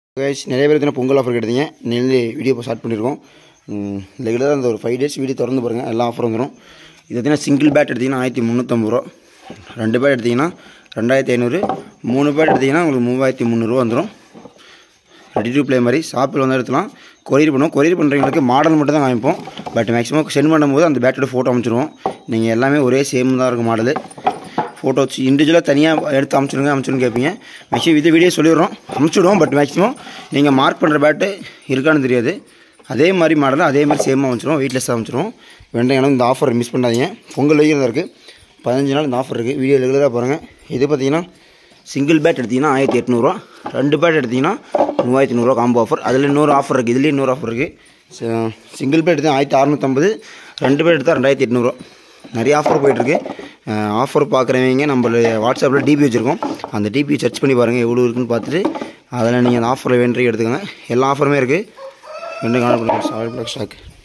guys நிறைய பேர் பார்த்தீங்கன்னா பொங்கல் ஆஃபர் கிடைத்தீங்க நெல் வீடியோ இப்போ ஸ்டார்ட் பண்ணியிருக்கோம் ரெகுலராக அந்த ஒரு ஃபைவ் டேஸ் வீடியோ திறந்து பாருங்கள் எல்லா ஆஃபர் வந்துடும் இது பார்த்தீங்கன்னா சிங்கிள் பேட் எடுத்திங்கன்னா ஆயிரத்தி முந்நூற்றம்பது ரூபா ரெண்டு பேட் எடுத்திங்கன்னா ரெண்டாயிரத்தி ஐநூறு மூணு பேட் எடுத்திங்கன்னா உங்களுக்கு மூவாயிரத்தி முந்நூறுரூவா வந்துடும் ரெடி டு ப்ளே மாதிரி ஷாப்பில் வந்து எடுத்துலாம் கொரியர் பண்ணுவோம் கொரியர் பண்ணுறவங்களுக்கு மாடல் மட்டும் தான் காமிப்போம் பட் மேக்ஸிமம் சென்ட் பண்ணும்போது அந்த பேட்டோட ஃபோட்டோ அமைச்சிருவோம் நீங்கள் எல்லாமே ஒரே சேம் தான் இருக்கும் மாடலு ஃபோட்டோ வச்சு இண்டிவிஜுவலாக தனியாக எடுத்து அமைச்சிடுங்க அமைச்சிடுங்க கேட்பீங்க மேக்ஸிமம் இது வீடியோ சொல்லிடுறோம் அமைச்சிடுவோம் பட் மேக்ஸிமம் நீங்கள் மார்க் பண்ணுற பேட்டு இருக்கான்னு தெரியாது அதே மாதிரி மாடலில் அதே மாதிரி சேமாக அமைச்சிடுவோம் வெயிட்லெஸ்ஸாக அமைச்சிடுவோம் வேண்டாம் இந்த ஆஃபர் மிஸ் பண்ணாதீங்க பொங்கல் வரைக்கும் தான் இருக்குது பதினஞ்சு நாள் இந்த ஆஃபர் இருக்குது வீடியோ ரெகுலராக பாருங்கள் இது பார்த்தீங்கன்னா சிங்கிள் பேட் எடுத்திங்கன்னா ஆயிரத்தி எட்நூறுவா ரெண்டு பேட் எடுத்திங்கன்னா மூவாயிரத்தி நூறுரூவா காம்போ ஆஃபர் அதில் இன்னொரு ஆஃபர் இருக்குது இதுலேயே இன்னொரு ஆஃபர் இருக்குது சிங்கிள் பேட் எடுத்தால் ஆயிரத்தி அறநூற்றம்பது ரெண்டு பேட் எடுத்தால் ரெண்டாயிரத்தி எட்நூறுவா நிறைய ஆஃபர் போயிட்டுருக்கு ஆஃபர் பார்க்குறவங்க நம்ம வாட்ஸ்அப்பில் டிபி வச்சுருக்கோம் அந்த டிபி சர்ச் பண்ணி பாருங்கள் எவ்வளோ இருக்குன்னு பார்த்துட்டு அதில் நீங்கள் அந்த ஆஃபரில் வேண்டி எடுத்துக்கோங்க எல்லா ஆஃபருமே இருக்குது ரெண்டு காணப்படுங்க ஸ்டாக்